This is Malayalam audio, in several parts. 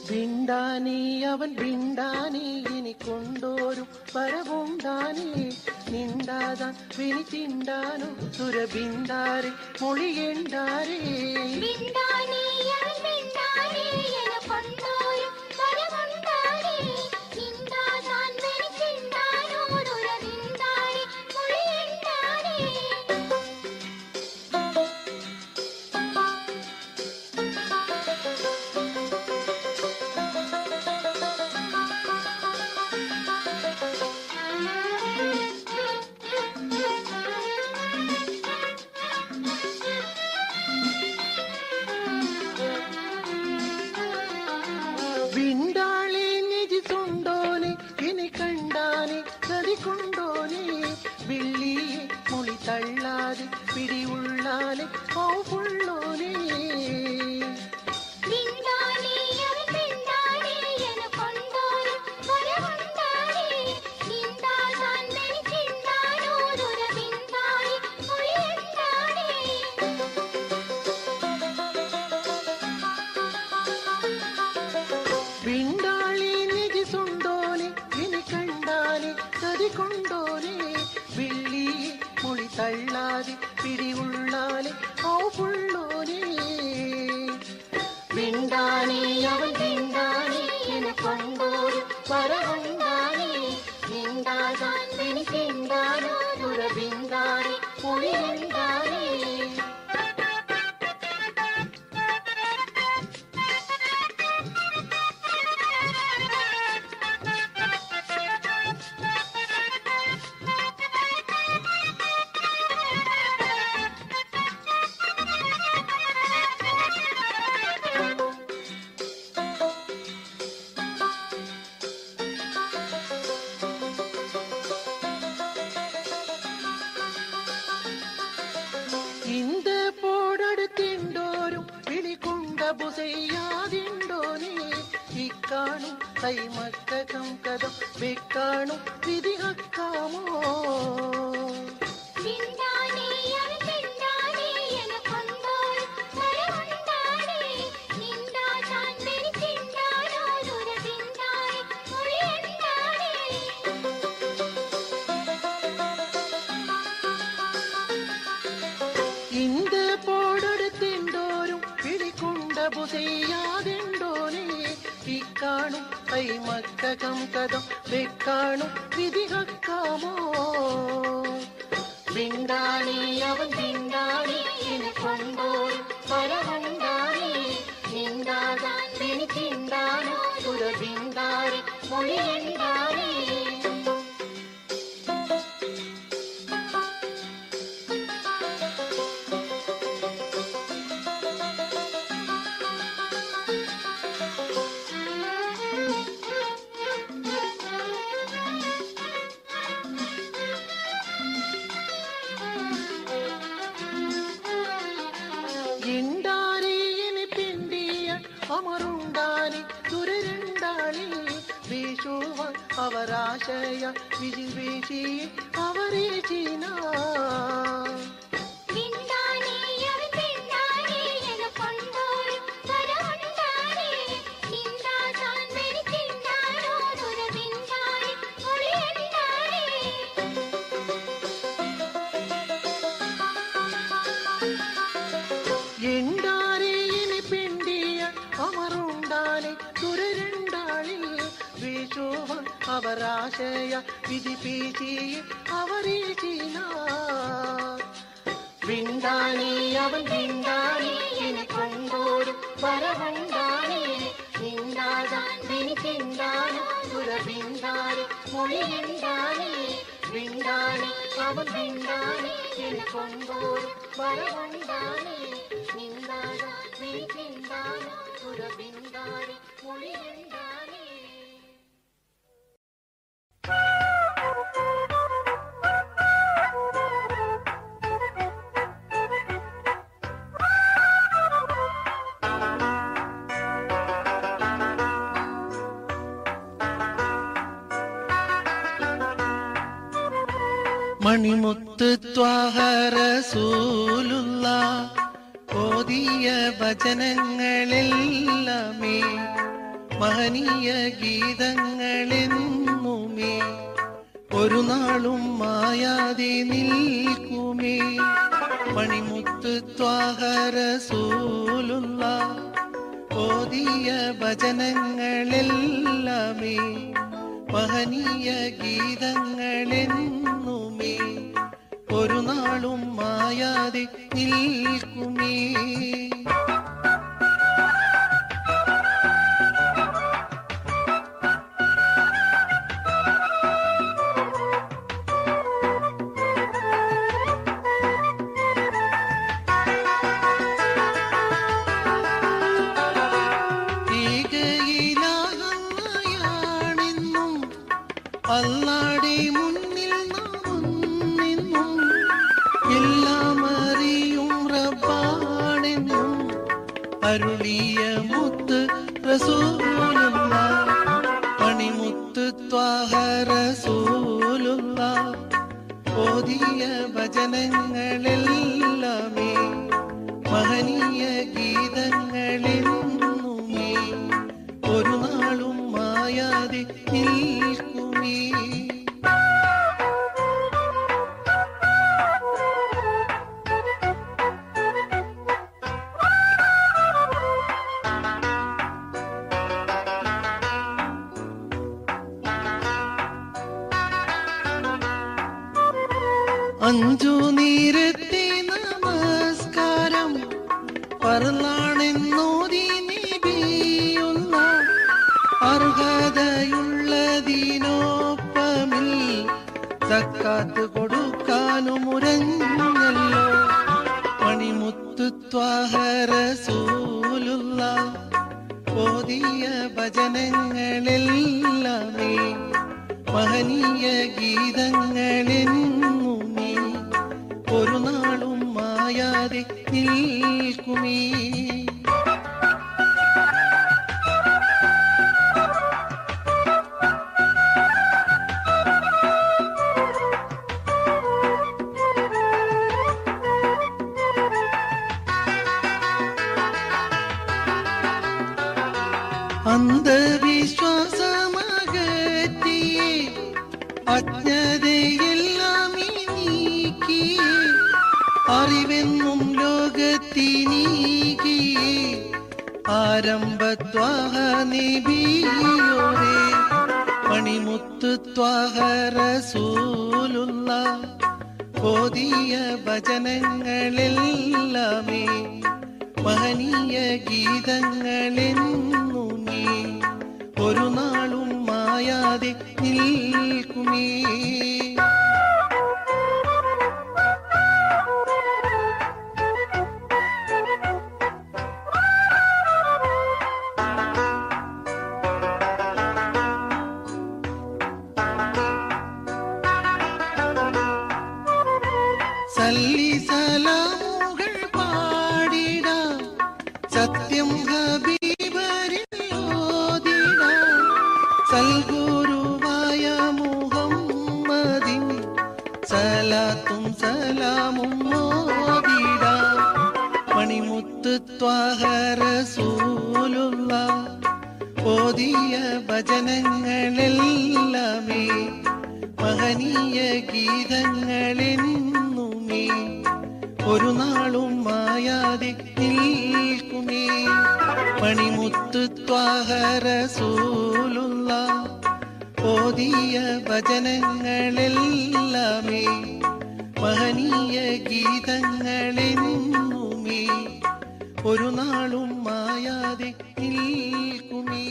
വിണ്ടാനീ അവൻ വിണ്ടാനീ ഇനി കൊണ്ടോരും വരവുണ്ടാനീ നിണ്ടാതാൻ വിനി തിണ്ടാനു സുരബിന്ദാരെ മൊഴിയെണ്ടാരേ വിണ്ടാളി നിജി സുണ്ടോനെ ഇനി കണ്ടാനെ കതി കൊണ്ടോനെ വെള്ളിയെ മൊഴി തള്ളാതെ പിടിയുള്ളാലെ ഓ പുള്ളോനെ വിണ്ടാളി നിജി സുണ്ടോനെ ഇനി കണ്ടാനെ കതി കൊണ്ടോനെ വെള്ളിയെ മൊഴി തള്ളാതെ പിടിയുള്ളാലെ ഓ പുള്ളോനെ വിണ്ടാനെ അവൻ വിണ്ടാനെ എന്നെ കൊണ്ടോരു വരവുണ്ടാനെ നിണ്ടാകാൻ വിനി തിണ്ടാനോ ദുരബിന്ദാനെ മൊഴിയുണ്ടാനേ இந்த போடடுத்திண்டோரும் விழிகொண்ட புசையாதிண்டோனே இக்காணும் கைமக்ககம் கதம் வெக்காணும் விதி அக்காமோ இந்த போடடுத்திண்டோரும் விழிகொண்ட புசையாதிண்டோனே இக்காணும் கைமக்ககம் கதம் வெக்காணும் விதி அக்காமோ വിണ്ടാണി അവൻ വിണ്ടാണി ഇനി കൊണ്ടോയി പരവുണ്ടാണി നിണ്ടാകാൻ വിനി തിണ്ടാനോ സുരബിന്ദാരി മൊഴിയുണ്ടാണി ഇണ്ടാനി ഇനി പിണ്ടിയ അമറുണ്ടാനി തുരരുണ്ടാണി വീശുവാൻ അവരാശയ വിധി വീശി അവരെ ചീന ఎండారి ఇని పిండియ అమరుండాలి തുരരുണ്ടാളി വീശുവാൻ അവരാശയ വിധി പീച്ചി അവരെ ചീന വിണ്ടാനി അവൻ വിണ്ടാനി ഇനി കൊണ്ടോരും വരവുണ്ടാനി നിണ്ടാകാൻ വിനി തിണ്ടാനോ ദുരബിന്ദാരി മൊഴിയുണ്ടാനി വിണ്ടാനി അവൻ വിണ്ടാനി ഇനി കൊണ്ടോരും വരവുണ്ടാനി നിണ്ടാകാൻ വിനി തിണ്ടാനോ ദുരബിന്ദാരി മൊഴിയുണ്ടാനി മണിമുത്ത് ത്വാഹരസൂലുള്ള ഓതിയ വചനങ്ങളെല്ലാമേ മഹനീയ ഗീതങ്ങളെന്നുമേ ഒരു നാളും മായാതെ നിൽക്കുമേ മണിമുത്ത് ത്വാഹരസൂലുള്ള ഓതിയ ഭജനങ്ങളെല്ലാമേ മഹനീയ ഗീതങ്ങളെന്നുമേ ഒരു നാളും മായാതെ നിൽക്കുമേ ഏകയിലാകുന്നയാണെന്നും അല്ലാടെ മുന്നിൽ നാം ഒന്നെന്നും എല്ലാം അറിയും റബ്ബാണെന്നും അരുളിയ മുത്ത് റസൂലുള്ള പണിമുത്ത് ത്വാഹ റസൂലുള്ള ഓതിയ ഭജനങ്ങളെല്ലാമേ മഹനീയ ഗീതങ്ങളെന്നുമേ ഒരു നാളും മായാതെ നിൽക്കുമേ അഞ്ചു നീരത്തെ നമസ്കാരം പറലാണെന്നോതി നബിയുള്ള അർഹതയുള്ളതിനൊപ്പമിൽ സക്കാത്ത് കൊടുക്കാനും ഉരഞ്ഞല്ലോ പണിമുത്തു ത്വാഹരസൂലുള്ള ഓതിയ ഭജനങ്ങളെല്ലാമേ മഹനീയ ഗീതങ്ങളെന്നുമേ ഒരു നാളും മായാതെ നിൽക്കുമേ അന്ധവിശ്വാസമകറ്റിയേ അജ്ഞതയെല്ലാം നീക്കിയേ അറിവെന്നും ലോകത്തിനീകിയേ ആരംഭത്വാഹ നബിയോരേ മണിമുത്ത് ത്വാഹ റസൂലുള്ള ഓതിയ ഭജനങ്ങളെല്ലാമേ മഹനീയ ഗീതങ്ങളെന്നുമേ ഒരു നാളും മായാതെ നിൽക്കുമേ സല്ലി സലാമുകൾ പാടിടാം സത്യം ഹബീബരിൽ ഓതിടാം സൽഗുരുവായ മുഹമ്മദിൻ സലാത്തും സലാമും ഓതിടാം മണിമുത്ത് ത്വാഹരസൂലുള്ള ഓതിയ ഭജനങ്ങളെല്ലാമേ മഹനീയ ഗീതങ്ങളെന്നുമേ ഒരു നാളും മായാതെ നിൽക്കുമേ മണിമുത്ത് ത്വാഹരസൂലുള്ള ഓതിയ ഭജനങ്ങളെല്ലാമേ മഹനീയ ഗീതങ്ങളെന്നുമേ ഒരു നാളും മായാതെ നിൽക്കുമേ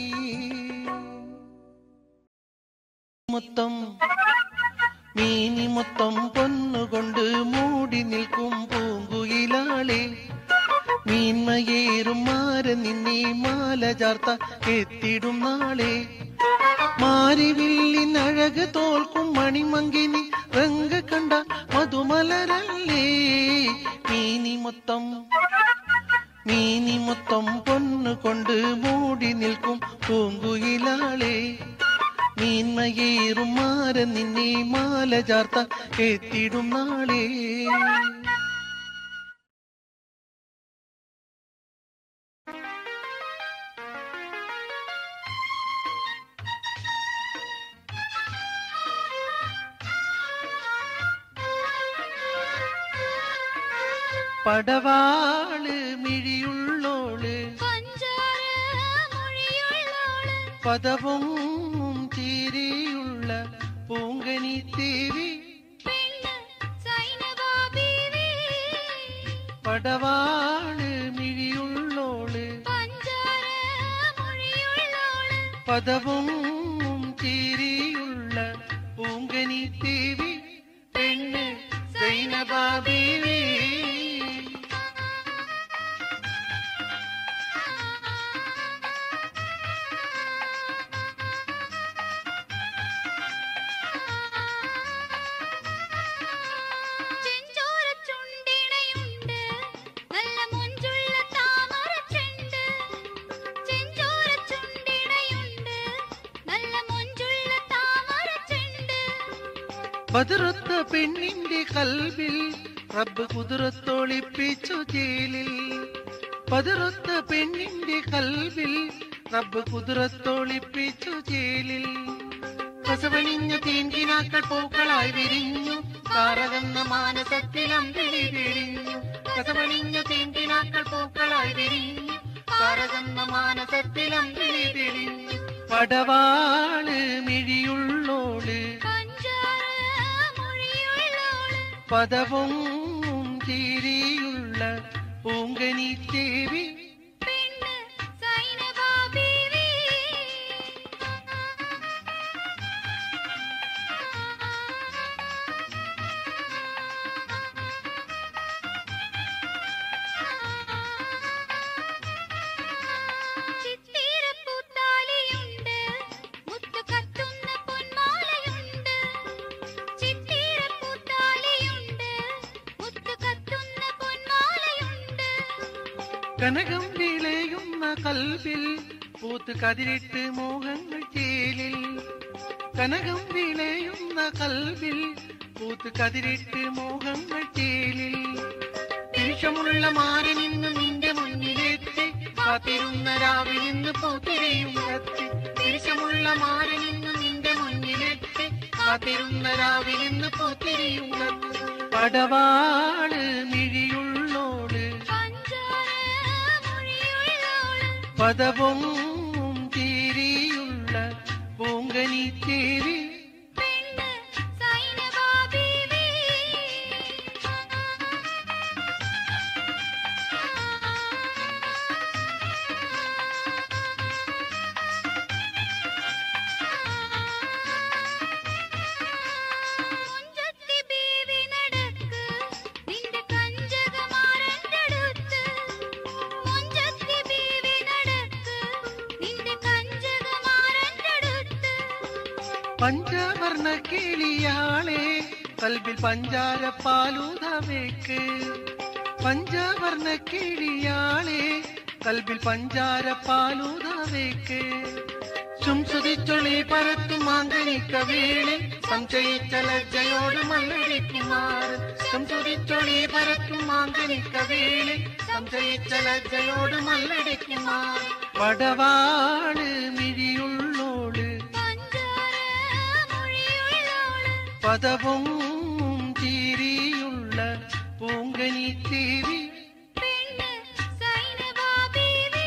മൊത്തം മീനി മൊത്തം പൊന്നുകൊണ്ട് മൂടി നിൽക്കും പൂങ്കുയിലാളെ മീന്മയേറും മാര നിന്നെ മാല ചാർത്ത എത്തിടും നാളെ മാരിവില്ലിനഴക് തോൽക്കും മണിമങ്കിനി റങ്ക കണ്ട മധുമലരല്ലേ മീനി മൊത്തം മീനി മൊത്തം പൊന്നുകൊണ്ട് മൂടി നിൽക്കും പൂങ്കുയിലാളെ മീന്മയേറും മാര നിന്നെ മാല ചാർത്ത എത്തിടും നാളെ പടവാള് മിഴിയുള്ളോള് പഞ്ചാര മൊഴിയുള്ളോള് പദവും ചീരിയുള്ള പൂങ്കനി ദേവി പെണ്ണ് സൈനബാ ബീവി പടവാള് മിഴിയുള്ളോള് പഞ്ചാര മൊഴിയുള്ളോള് പദവും ചീരിയുള്ള പൂങ്കനി ദേവി പെണ്ണ് സൈനബാബീവി ചെഞ്ചോര ചുണ്ടിണയുണ്ട് നല്ല മുഞ്ചുള്ള താമര ചെണ്ട് ചെഞ്ചോര ചുണ്ടിണയുണ്ട് നല്ല മുഞ്ചുള്ള താമര ചെണ്ട് ബദറത്ത പെണ്ണിന്റെ കൽവിൽ റബ്ബ് കുതിരത്തൊളിപ്പിച്ചു ജയിലിൽ ബദറത്ത പെണ്ണിന്റെ കൽവിൽ റബ്ബ് കുതിരത്തൊളിപ്പിച്ചു ജയിലിൽ കസവണിഞ്ഞ തീൻകിനാക്കൾ പൂക്കളായി വിരിഞ്ഞു താരകന്ന മാനസത്തിൽ അമ്പിളി വിരിഞ്ഞു കസവണിഞ്ഞ തീൻകിനാക്കൾ പൂക്കളായി വിരിഞ്ഞു താരകന്ന മാനസത്തിൽ അമ്പിളി വിരിഞ്ഞു പടവാള് മിഴിയുള്ളോള് പഞ്ചാര മൊഴിയുള്ളോള് പദവും ചീരിയുള്ള പൂങ്കനി ദേവി പെണ്ണ് സൈനബാ ബീവി ചിത്തിരപ്പൂത്താലിയുണ്ട് മുത്തു കത്തുന്ന പൊന്മാലയുണ്ട് ചിത്തിരപ്പൂത്താലിയുണ്ട് മുത്തു കത്തുന്ന പൊന്മാലയുണ്ട് കനകം വിളയുന്ന കൽവിൽ പൂത്ത് കതിരിട്ട് മോഹങ്ങൾ ചേലിൽ കനകം വിളയുന്ന കൽവിൽ പൂത്ത് കതിരിട്ട് മോഹങ്ങൾ ചേലിൽ തിരിച്ചമുള്ള മാറി നിന്ന് നിന്റെ മുന്നിലെത്തി കാത്തിരുന്ന രാവിൽ നിന്ന് പൂത്തിരിയും കത്തി തിരിച്ചമുള്ള മാറി നിന്ന് നിന്റെ മുന്നിലെത്തി കാത്തിരുന്ന രാവിൽ നിന്ന് പൂത്തിരിയും കത്തി പടവാള് മിഴിയുള്ളോള് പഞ്ചാര മൊഴിയുള്ളോള് പദവും തീരിയുള്ള പൂങ്കനി തേവി പെണ്ണ് സൈനബാ ബീവി മുഞ്ചത്തി ബീവി നടക്ക് നിന്റെ കഞ്ചകമാരന്റെ അടുത്ത് മുഞ്ചത്തി ബീവി നടക്ക് നിന്റെ കഞ്ചകമാരന്റെ അടുത്ത് പഞ്ചവർണ്ണ കിളിയാളെ കൽബിൽ പഞ്ചാര പാലൂത വേക്ക് പഞ്ചവർണ്ണ കിളിയാളെ കൽബിൽ പഞ്ചാര പാലൂത വേക്ക് ചുംസുതിച്ചൊളി പരത്തും മാങ്കനിക്ക വീളിൽ സംശയിച്ച ലജ്ജയോട് മല്ലടിക്കുമാർ സംസുതിച്ചൊളി പരത്തും മാങ്കനിക്ക വീളിൽ സംശയിച്ച ലജ്ജയോട് മല്ലടിക്കുമാർ വടവാള് മിഴിയുള്ളോള് പഞ്ചാര മൊഴിയുള്ളോള് പദവും ചീരിയുള്ള പൂങ്കനി തേവി പെണ്ണ് സൈനബാ ബീവി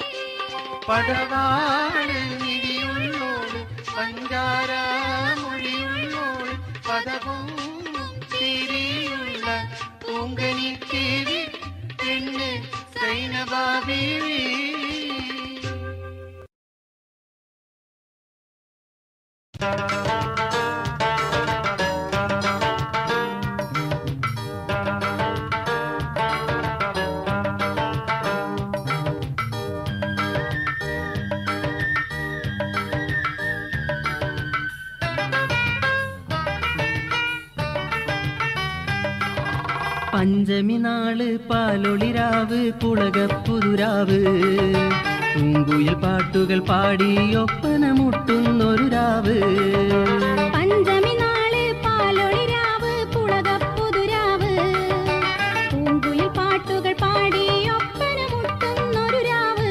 പടവാള് മിഴിയുള്ളോള് പഞ്ചാര മൊഴിയുള്ളോള് പദവും ചീരിയുള്ള പൂങ്കനി തേവി പെണ്ണ് സൈനബാബീവി പഞ്ചമി നാള് പാലൊളിരാവ് പുളകപ്പുതുരാവ് പൂങ്കുയിൽ പാട്ടുകൾ പാടി ഒപ്പന മുട്ടുന്നൊരു രാവ് പഞ്ചമി നാള് പാലൊളിരാവ് പുളകപ്പുതുരാവ് പൂങ്കുയിൽ പാട്ടുകൾ പാടി ഒപ്പന മുട്ടുന്നൊരു രാവ്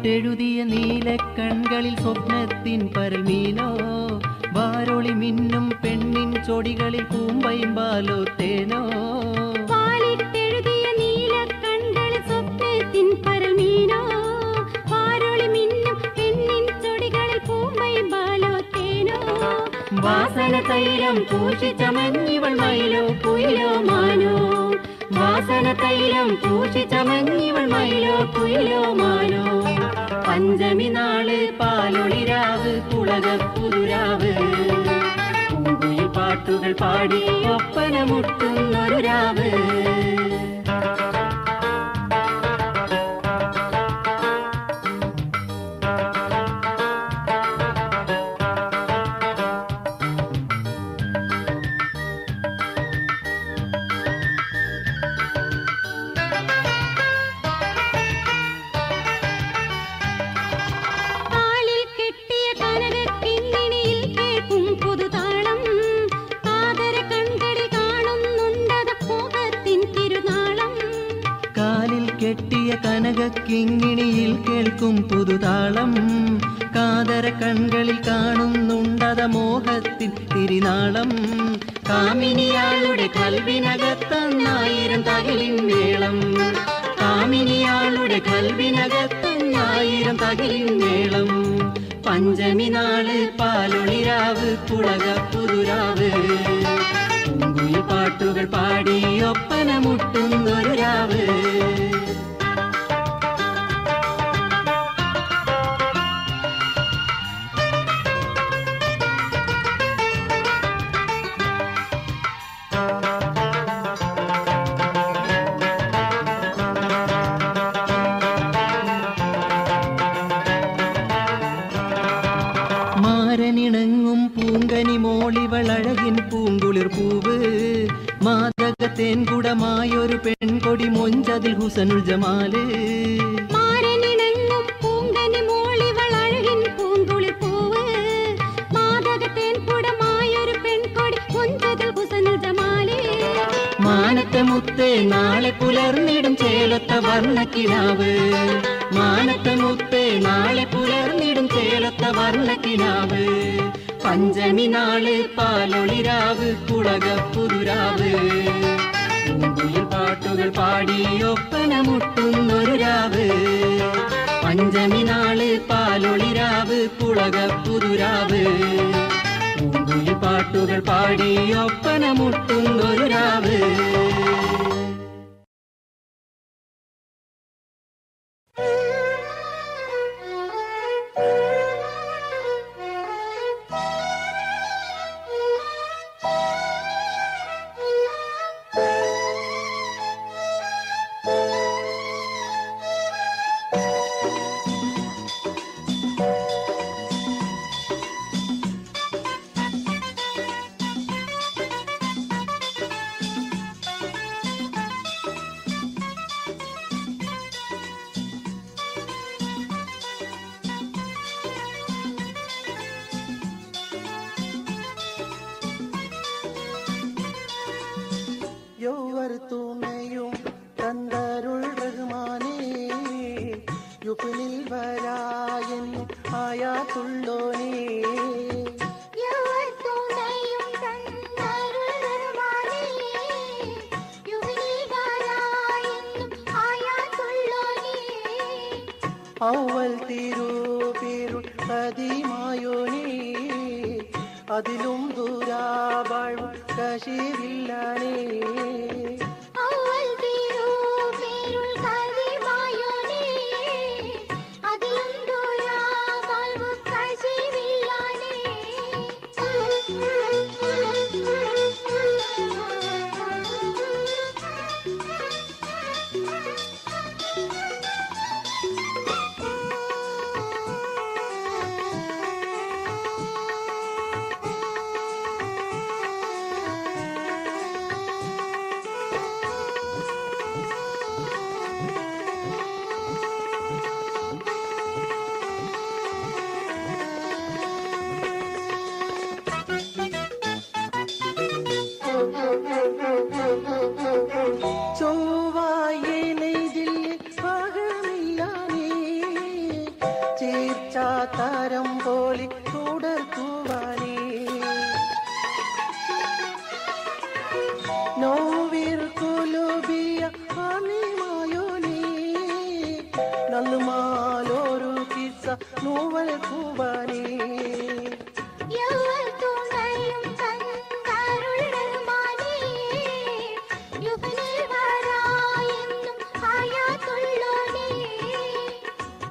വാലിട്ടെഴുതിയ നീലക്കൺകളിൽ സ്വപ്നത്തിൻ പരൽമീനോ വാരൊളി മിന്നും പെണ്ണിൻ ചൊടികളിൽ പൂമ്പൈമ്പാലോ തേനോ വാലിട്ടെഴുതിയ നീലക്കണ്ണുകളിൽ സ്വപ്നത്തിൻ പരൽമീനോ വാരൊളി മിന്നും പെണ്ണിൻ ചൊടികളിൽ പൂമ്പൈമ്പാലോ തേനോ വാസന തൈലം പൂഷിച്ച മഞ്ഞിവൾ മയിലോ കുയിലോ മാനോ വാസന തൈലം പൂഷിച്ച മഞ്ഞിവൾ മയിലോ കുയിലോ മാനോ പഞ്ചമി നാള് പാലൊളിരാവ് പുളക പുതുരാവ് പൂങ്കുയിൽ പാട്ടുകൾ പാടി ഒപ്പന മുട്ടുന്നൊരു രാവ് കാലിൽ കെട്ടിയ കനകക്കിങ്ങിണിയിൽ കേൾക്കും പുതുതാളം കാതര കൺകളിൽ കാണുന്നുണ്ടത മോഹത്തിൻ തിരുനാളം കാലിൽ കെട്ടിയ കനകക്കിങ്ങിണിയിൽ കേൾക്കും പുതുതാളം കാതര കൺകളിൽ കാണുന്നുണ്ടത മോഹത്തിൻ തിരിനാളം കാമിനിയാളുടെ കൽവിനകത്തന്നായിരം തകിലിൻ മേളം കാമിനിയാളുടെ കൽവിനകത്തന്നായിരം തകിലിൻ മേളം പഞ്ചമി നാള് പാലൊളിരാവ് പുളക പുതുരാവ് പൂങ്കുയിൽ പാട്ടുകൾ പാടി ഒപ്പന മുട്ടുന്നൊരു രാവ് മാരനിണങ്ങും പൂങ്കനി മോളിവൾ അഴകിൻ പൂങ്കുളിർ പൂവ് മാതക തേൻകുടമായൊരു പെൺകൊടി മൊഞ്ചതിൽ ഹുസനുൽ ജമാല് മാരനിണങ്ങും പൂങ്കനി മോളിവൾ അഴകിൻ പൂങ്കുളിർ പൂവ് മാതകത്തേൻ കുടമായൊരു പെൺകൊടി കൊഞ്ചതിൽ കുസനിൽ ജമാലേ മാനത്തെ മുത്തേ നാളെ പുലർന്നിടും ചേലൊത്ത വർണ്ണക്കിനാവ് മാനത്തെ മുത്തേ നാളെ പുലർന്നിടും ചേലൊത്ത വർണ്ണക്കിനാവ് പഞ്ചമി നാള് പാലൊളിരാവ് കുളക പുതുരാവ് പൂങ്കുയിൽ പാട്ടുകൾ പാടി ഒപ്പന മുട്ടുന്നൊരു രാവ് പഞ്ചമി നാള് പാലൊളിരാവ് കുളക പുതുരാവ് പൂങ്കുയിൽ പാട്ടുകൾ പാടി ഒപ്പന മുട്ടുന്നൊരു രാവ് യൗവർ തുണയും തന്തരുൾ റഹ്മാനേ യുപ്പിനിൽ വരായൻ ആയാത്തുള്ളോനേ ഔവൽ തിരുപേരുൾ പതിമായോനേ അതിലും ദൂരാവാഴ്വ് കശീവില്ലാനേ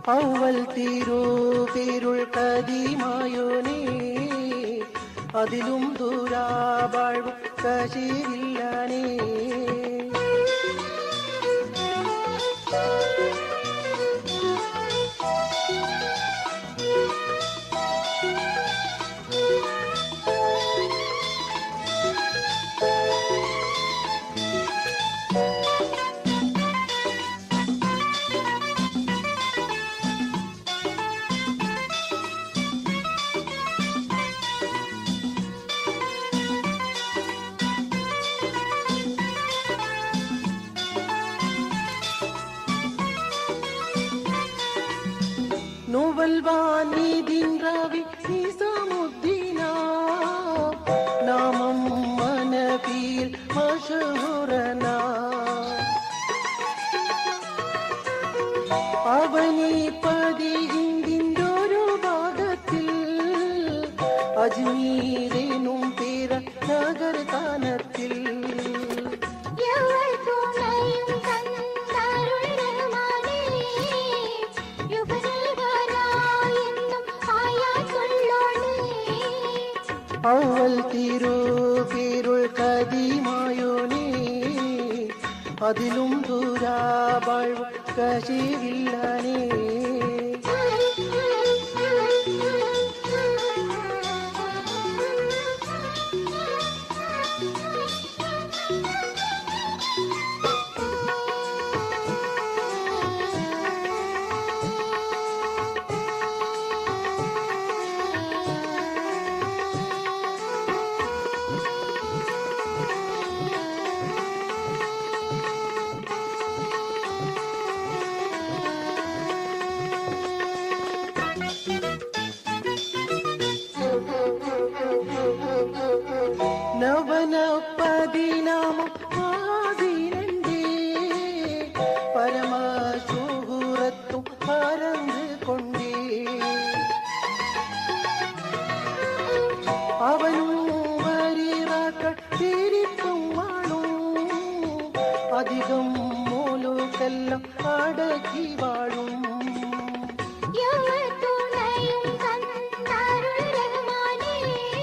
അവൽ തീരൂ പേരുൾ കതിമായോനേ അതിലും ദൂരാവാഴ്വ് കശീരില്ലാനേ നുവൽവാനീതിൻ റവി നിസാമുദ്ദീന നാമം മനവിൽ മഷഹുറന അവനി പതി ഹിന്ദിൻ്റെ ഒരു ഭാഗത്തിൽ അജ്മീരേനും പേര നഗർ കാനത്തിൽ യവൾ തുണയും തന്നരുളമാനേ യുവനീവരായെന്നും ആയാതുള്ളോണേ അവൽ തിരു പേരുൾ കതിമായോനേ അതിലും ദൂരാവാഴ്വ് കശീരില്ലാനേ നവന പതിനാമം ആദിനണ്ടേ പരമശൂഹുറത്തും പരന്ന് കൊണ്ടേ അവനും വരിറാക്കൾ തിരിപ്പും വാണും അധികം മൂലുക്കെല്ലാം അടക്കി വാഴും യവൾ തുണയും തന്നരുളമാനേ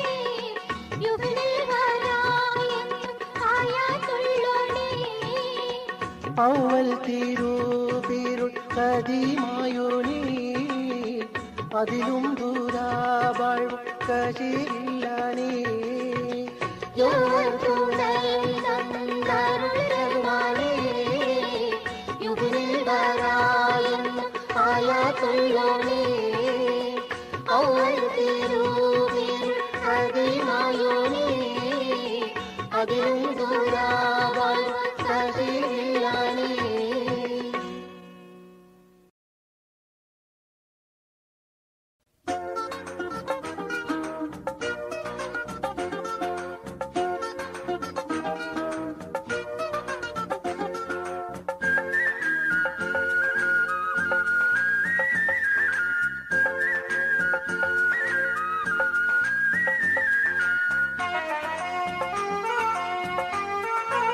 യുവനീവരായെന്നും ആയാതുള്ളോണേ അവൽ തിരു പേരുൾ കതിമായോനേ അതിലും ദൂരാവാഴ്വ് കശീരില്ലാനേ യവൾ തുണയും തന്നരുളമാനേ യുവനീവരായെന്നും ആയാതുള്ളോണേ അവൾ തിരുവിൽ അതിമായോനേ അതിലും ദൂരാവാൻ കതിരില്ലാനേ ും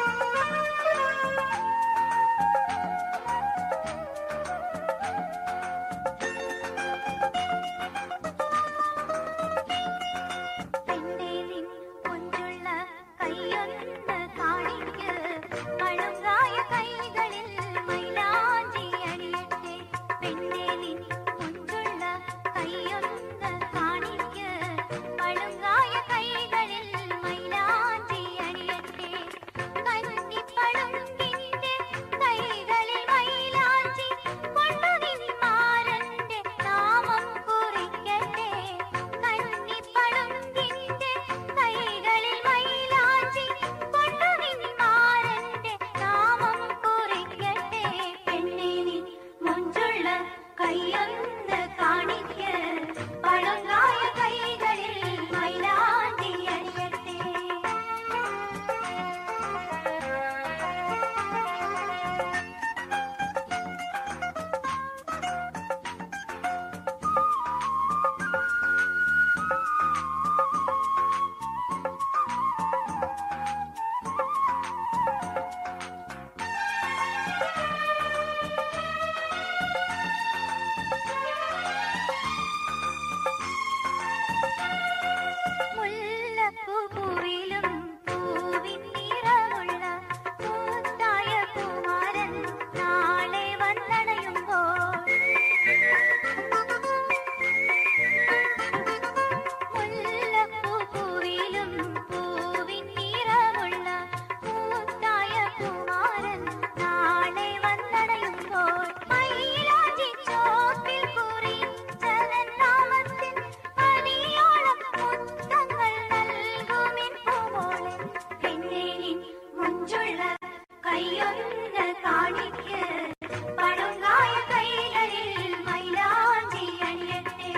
കൈയൊന്ന് കാണിക്ക് പടുങ്കായ കൈകളിൽ മൈലാഞ്ചി അണിയട്ടെ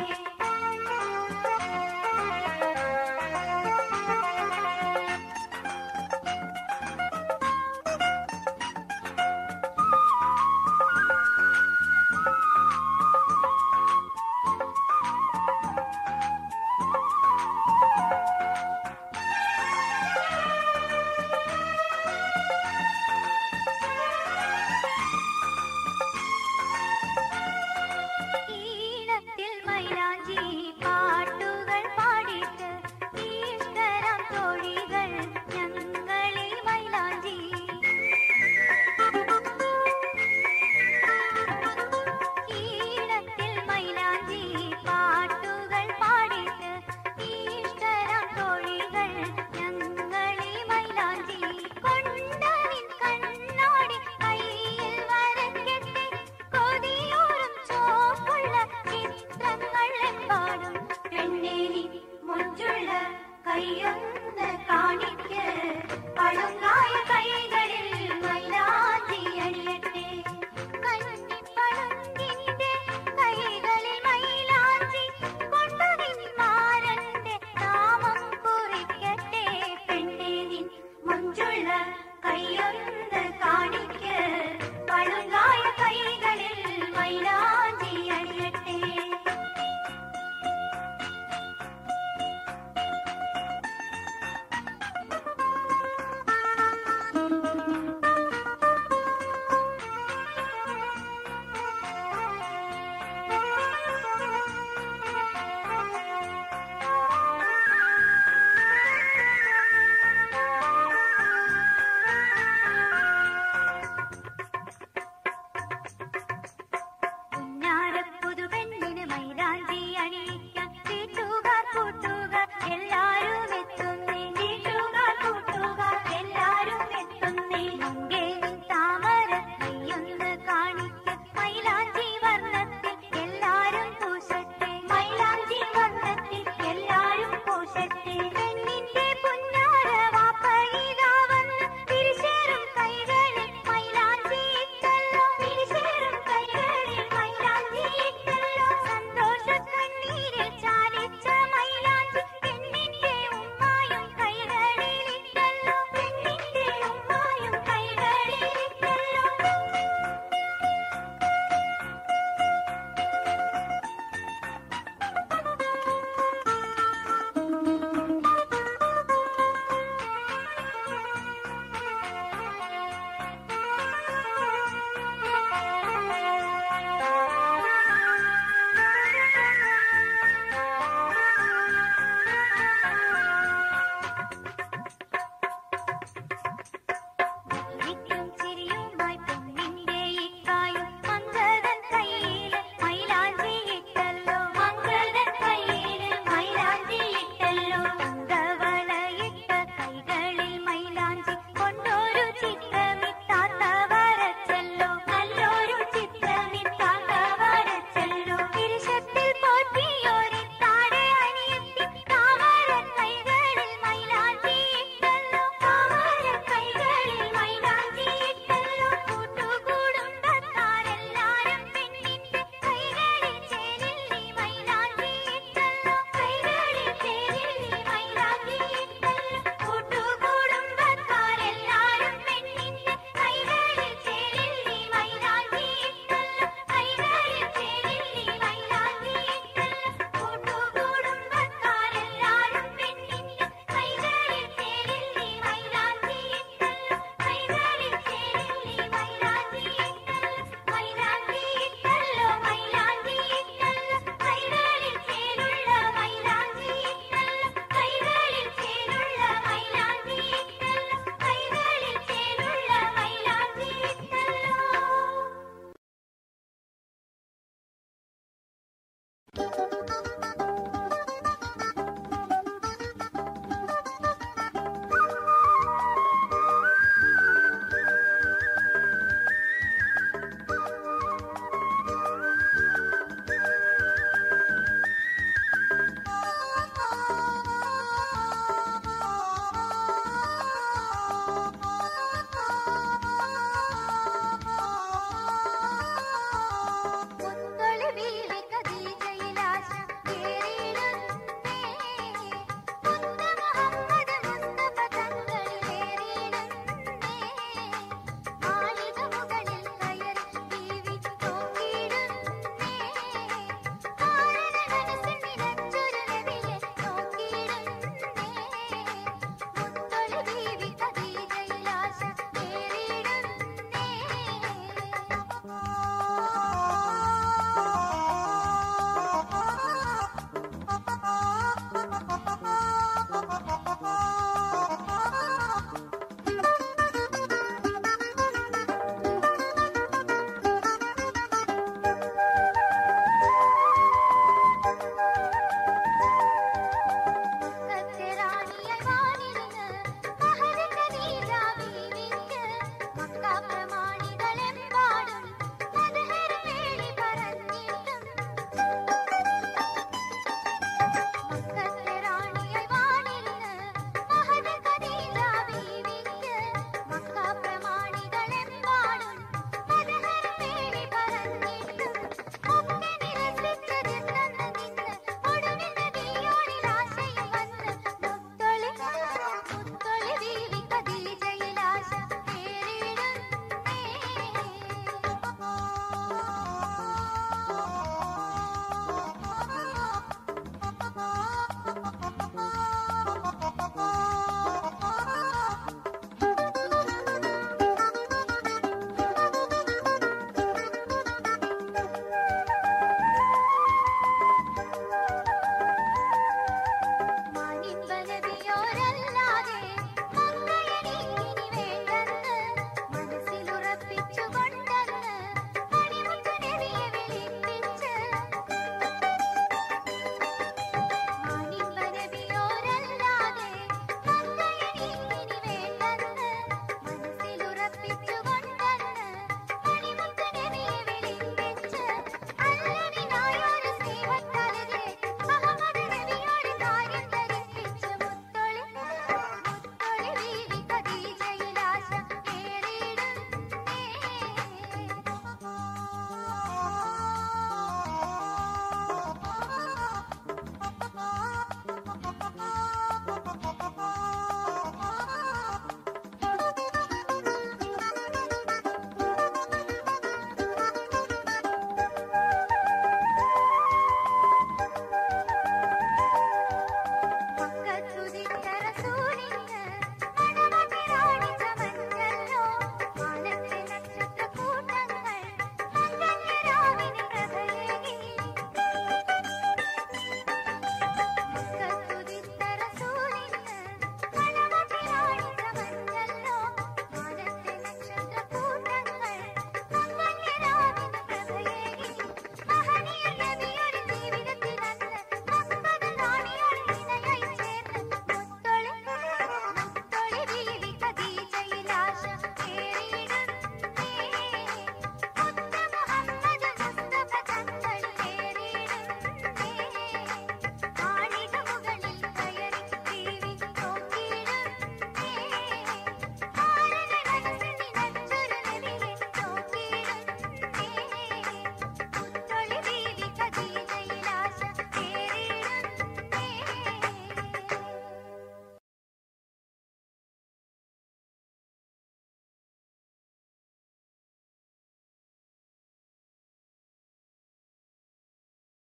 ഈണത്തിൽ മൈലാഞ്ചി പാട്ടുകൾ പാടിയിട്ട് ഈശ്വരം തൊഴികൾ ഞങ്ങളിൽ മൈലാഞ്ചി ഈണത്തിൽ മൈലാഞ്ചി പാട്ടുകൾ പാടിയിട്ട് ഈശ്വരം തൊഴികൾ ഞങ്ങളിൽ മൈലാഞ്ചി കൊണ്ടനിൻ കണ്ണാടി കയ്യിൽ വരയ്ക്കട്ടെ കൊതിയോറും ചോപ്പുള്ള ചിത്രങ്ങൾ എമ്പാടും പെണ്ണേരി മുഞ്ചുള്ള കൈയൊന്ന് കാണിക്ക് പളുങ്കായ കൈകളിൽ മൈലാഞ്ചി അണിയട്ടെ കന്നിപ്പളുങ്കിന്റെ കൈകളിൽ മൈലാഞ്ചി കൊണ്ടുനിന്മാരന്റെ നാമം കുറിക്കട്ടെ പെണ്ണേരി മുഞ്ചുള്ള കൈയൊന്ന് കാണിക്ക്